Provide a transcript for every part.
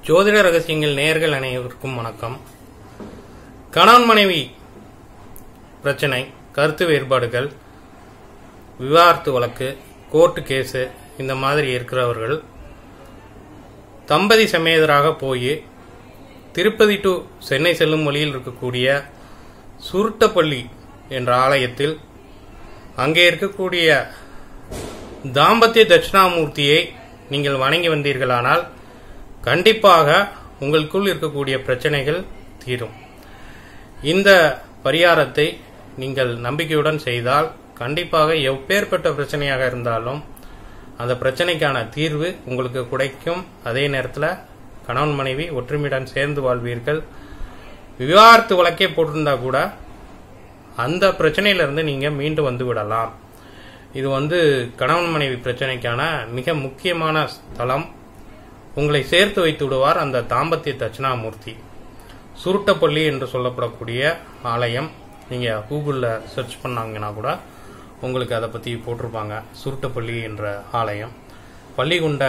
ஜோதிட ரகசியங்கள் நேயர்கள் அனைவருக்கும் வணக்கம் கணவன் மனைவி பிரச்சனை கருத்து வேறுபாடுகள் விவாகரத்து வழக்கு கோர்ட்டு கேஸு இந்த மாதிரி இருக்கிறவர்கள் தம்பதி சமேதராக போய் திருப்பதி டு சென்னை செல்லும் வழியில் இருக்கக்கூடிய சுருட்டப்பள்ளி என்ற ஆலயத்தில் அங்கே இருக்கக்கூடிய தாம்பத்திய தட்சிணாமூர்த்தியை நீங்கள் வணங்கி வந்தீர்களானால் கண்டிப்பாக உங்களுக்குள் இருக்கக்கூடிய பிரச்சனைகள் தீரும் இந்த பரிகாரத்தை நீங்கள் நம்பிக்கையுடன் செய்தால் கண்டிப்பாக எப்பேற்பட்ட பிரச்சனையாக இருந்தாலும் அந்த பிரச்சனைக்கான தீர்வு உங்களுக்கு கிடைக்கும் அதே நேரத்தில் கணவன் மனைவி ஒற்றுமையுடன் சேர்ந்து வாழ்வீர்கள் விவாகரத்து வழக்கே போட்டிருந்தா கூட அந்த பிரச்சனையிலிருந்து நீங்க மீண்டு வந்து விடலாம் இது வந்து கணவன் மனைவி பிரச்சனைக்கான மிக முக்கியமான ஸ்தலம் உங்களை சேர்த்து வைத்து விடுவார் அந்த தாம்பத்திய தட்சிணாமூர்த்தி சுருட்டப்பள்ளி என்று சொல்லப்படக்கூடிய ஆலயம் நீங்க கூகுளில் சர்ச் பண்ணாங்கன்னா கூட உங்களுக்கு அதை பத்தி போட்டிருப்பாங்க சுருட்டப்பள்ளி என்ற ஆலயம் பள்ளிகுண்ட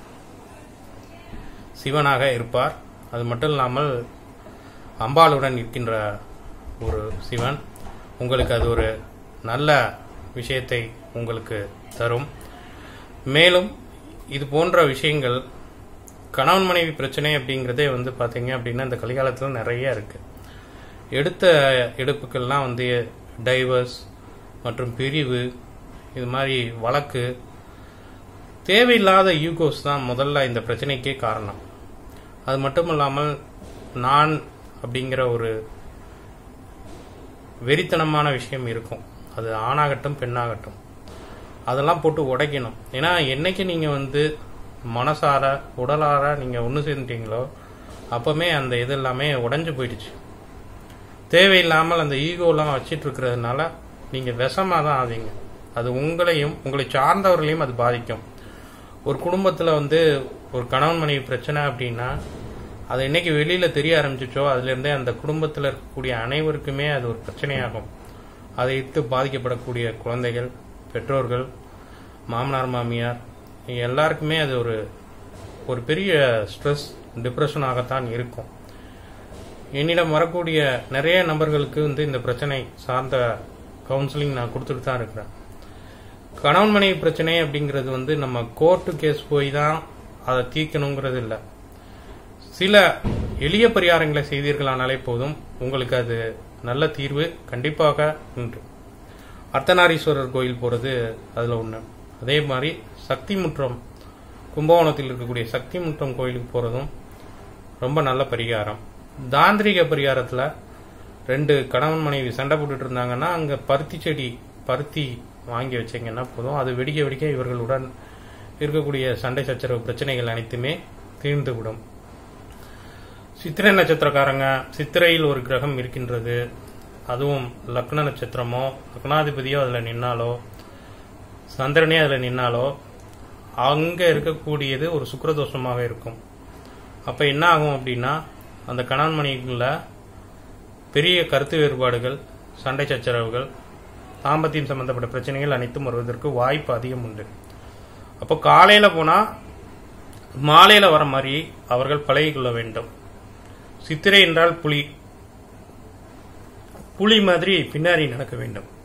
சிவனாக இருப்பார் அது மட்டும் இல்லாமல் அம்பாளுடன் இருக்கின்ற ஒரு சிவன் உங்களுக்கு அது ஒரு நல்ல விஷயத்தை உங்களுக்கு தரும் மேலும் இது போன்ற விஷயங்கள் கணவன் மனைவி பிரச்சனை அப்படிங்கிறதே வந்து பார்த்தீங்க அப்படின்னா இந்த கலிகாலத்தில் நிறைய இருக்கு எடுத்த எடுப்புக்கள்லாம் வந்து டைவர்ஸ் மற்றும் பிரிவு இது மாதிரி வழக்கு தேவையில்லாத யூகோஸ் தான் முதல்ல இந்த பிரச்சனைக்கே காரணம் அது மட்டும் இல்லாமல் நான் அப்படிங்கிற ஒரு வெறித்தனமான விஷயம் இருக்கும் அது ஆணாகட்டும் பெண்ணாகட்டும் அதெல்லாம் போட்டு உடைக்கணும் ஏன்னா என்னைக்கு நீங்கள் வந்து மனசார உடலார நீங்கள் ஒன்று சேர்ந்துட்டீங்களோ அப்பவுமே அந்த இது எல்லாமே உடைஞ்சு போயிடுச்சு தேவையில்லாமல் அந்த ஈகோலாம் வச்சிட்டு இருக்கிறதுனால நீங்கள் விஷமாக தான் ஆவீங்க அது உங்களையும் உங்களை சார்ந்தவர்களையும் அது பாதிக்கும் ஒரு குடும்பத்தில் வந்து ஒரு கணவன் மனைவி பிரச்சனை அப்படின்னா அது என்னைக்கு வெளியில் தெரிய ஆரம்பிச்சிச்சோ அதுலேருந்தே அந்த குடும்பத்தில் இருக்கக்கூடிய அனைவருக்குமே அது ஒரு பிரச்சனையாகும் அதை இட்டு பாதிக்கப்படக்கூடிய குழந்தைகள் பெற்றோர்கள் மாமனார் மாமியார் எல்லாருக்குமே அது ஒரு ஒரு பெரிய ஸ்ட்ரெஸ் டிப்ரெஷனாகத்தான் இருக்கும் என்னிடம் வரக்கூடிய நிறைய நபர்களுக்கு வந்து இந்த பிரச்சனை சார்ந்த கவுன்சிலிங் நான் கொடுத்துட்டு தான் இருக்கிறேன் கணவன் மனைவி பிரச்சனை அப்படிங்கிறது வந்து நம்ம கோர்ட்டு கேஸ் போய் தான் அதை தீர்க்கணுங்கிறது இல்லை சில எளிய பரிகாரங்களை செய்தீர்களானாலே போதும் உங்களுக்கு அது நல்ல தீர்வு கண்டிப்பாக உண்டு அர்த்தநாரீஸ்வரர் கோயில் போகிறது அதில் ஒன்று அதே மாதிரி சக்தி முற்றம் கும்பகோணத்தில் இருக்கக்கூடிய சக்தி முற்றம் கோயிலுக்கு போகிறதும் ரொம்ப நல்ல பரிகாரம் தாந்திரிக பரிகாரத்தில் ரெண்டு கணவன் மனைவி சண்டை போட்டுட்டு இருந்தாங்கன்னா அங்கே பருத்தி செடி பருத்தி வாங்கி வச்சிங்கன்னா போதும் அது வெடிக்க வெடிக்க இவர்களுடன் இருக்கக்கூடிய சண்டை சச்சரவு பிரச்சனைகள் அனைத்துமே தீர்ந்துவிடும் சித்திரை நட்சத்திரக்காரங்க சித்திரையில் ஒரு கிரகம் இருக்கின்றது அதுவும் லக்ன நட்சத்திரமோ லக்னாதிபதியோ அதில் நின்னாலோ சந்திரனே அதில் நின்னாலோ அங்கே இருக்கக்கூடியது ஒரு சுக்கரதோஷமாக இருக்கும் அப்போ என்ன ஆகும் அப்படின்னா அந்த கணவன் மனைவிக்குள்ள பெரிய கருத்து வேறுபாடுகள் சண்டை சச்சரவுகள் தாம்பத்தியம் சம்பந்தப்பட்ட பிரச்சனைகள் அனைத்தும் வருவதற்கு வாய்ப்பு அதிகம் உண்டு அப்போ காலையில் போனால் மாலையில் வர மாதிரி அவர்கள் பழகிக்கொள்ள வேண்டும் சித்திரை என்றால் புலி புலி மாதிரி பின்னாடி நடக்க வேண்டும்